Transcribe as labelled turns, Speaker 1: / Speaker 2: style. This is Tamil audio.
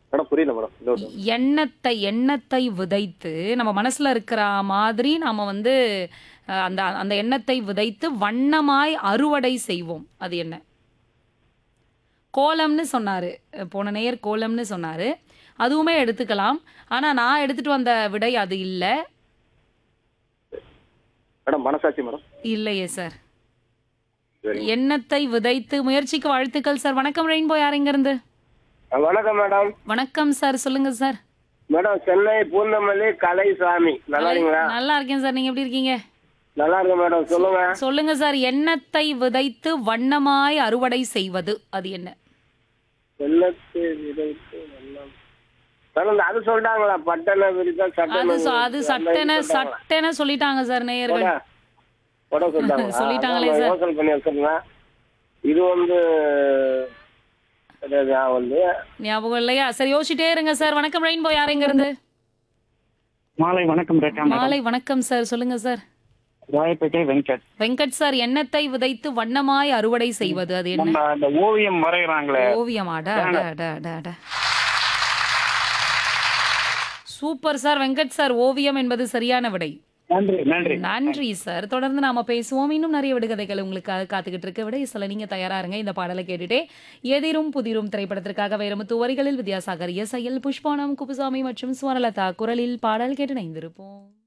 Speaker 1: மேடம் புரியல மேடம் இன்னொரு time.
Speaker 2: எண்ணத்தை எண்ணத்தை விதைத்து நம்ம மனசுல இருக்கிற மாதிரி நாம வந்து அஹ், அந்த அந்த எண்ணத்தை விதைத்து வண்ணமாய் அறுவடை செய்வோம் அது என்ன கோலம்னு சொன்னாரு அஹ், போன நேயர் கோலம்னு சொன்னாரு அதுவுமே எடுத்துக்கலாம் ஆனா நான் எடுத்துட்டு வந்த விடை அது இல்ல
Speaker 1: மேடம் மனசாட்சி மேடம்
Speaker 2: இல்லையே சார்
Speaker 1: சரி
Speaker 2: எண்ணத்தை விதைத்து முயற்சிக்கு வாழ்த்துக்கள் சார் வணக்கம் ரெயின்போ யாருங்க இருந்து
Speaker 3: வணக்கம் மேடம்
Speaker 2: வணக்கம் சார் சொல்லுங்க சார்
Speaker 3: மேடம் சென்னை பூந்தமல்லி கலைசாமி நல்லா இருக்கீங்களா
Speaker 2: நல்லா இருக்கேன் சார் நீங்க எப்படி இருக்கீங்க
Speaker 3: நல்லா இருக்கேன் மேடம் சொல்லுங்க
Speaker 2: சொல்லுங்க சார் எண்ணத்தை விதைத்து வண்ணமாய் அறுவடை செய்வது அது என்ன
Speaker 3: வெள்ளத்து விதைத்து வெள்ளம் மேடம் அது சொல்லிட்டாங்களா பட்டண விரிதா
Speaker 2: அது
Speaker 3: சட்டண
Speaker 2: சொ- அது சட்டென சட்டென சொல்லிட்டாங்க சார் நேயர்கள்
Speaker 3: போட சொல்லிட்டாங்க
Speaker 2: சொல்லிட்டாங்களே சார்.
Speaker 3: யோசனை பண்ணி வச்சிருந்தேன் இது வந்து அது நான் வந்து
Speaker 2: ஞாபகம் இல்லையா சரி யோசிச்சிட்டே இருங்க சார் வணக்கம் ரெயின்போ யாருங்க இருந்து
Speaker 4: மாலை வணக்கம் ரேகா மேடம்
Speaker 2: மாலை வணக்கம் சார் சொல்லுங்க சார்
Speaker 4: ராயப்பேட்டை வெங்கட்
Speaker 2: வெங்கட் சார் எண்ணத்தை விதைத்து வண்ணமாய் அறுவடை செய்வது அது என்ன
Speaker 4: நம்ம அந்த ஓவியம் வரைகிறாங்களே
Speaker 2: ஓவியமாடா அட, அட, அட, அட. சூப்பர் சார் வெங்கட் சார் ஓவியம் என்பது சரியான விடை
Speaker 4: நன்றி நன்றி
Speaker 2: நன்றி சார் தொடர்ந்து நாம பேசுவோம் இன்னும் நிறைய விடுகதைகள் உங்களுக்காக காத்துக்கிட்டு இருக்க விட சில நீங்க தயாரா இருங்க இந்த பாடலை கேட்டுட்டே எதிரும் புதிரும் திரைப்படத்திற்காக வைரமுத்து வரிகளில் வித்யாசாகர் இசையில் புஷ்பானம் குப்புசாமி மற்றும் சுவனலதா குரலில் பாடல் கேட்டு இணைந்திருப்போம்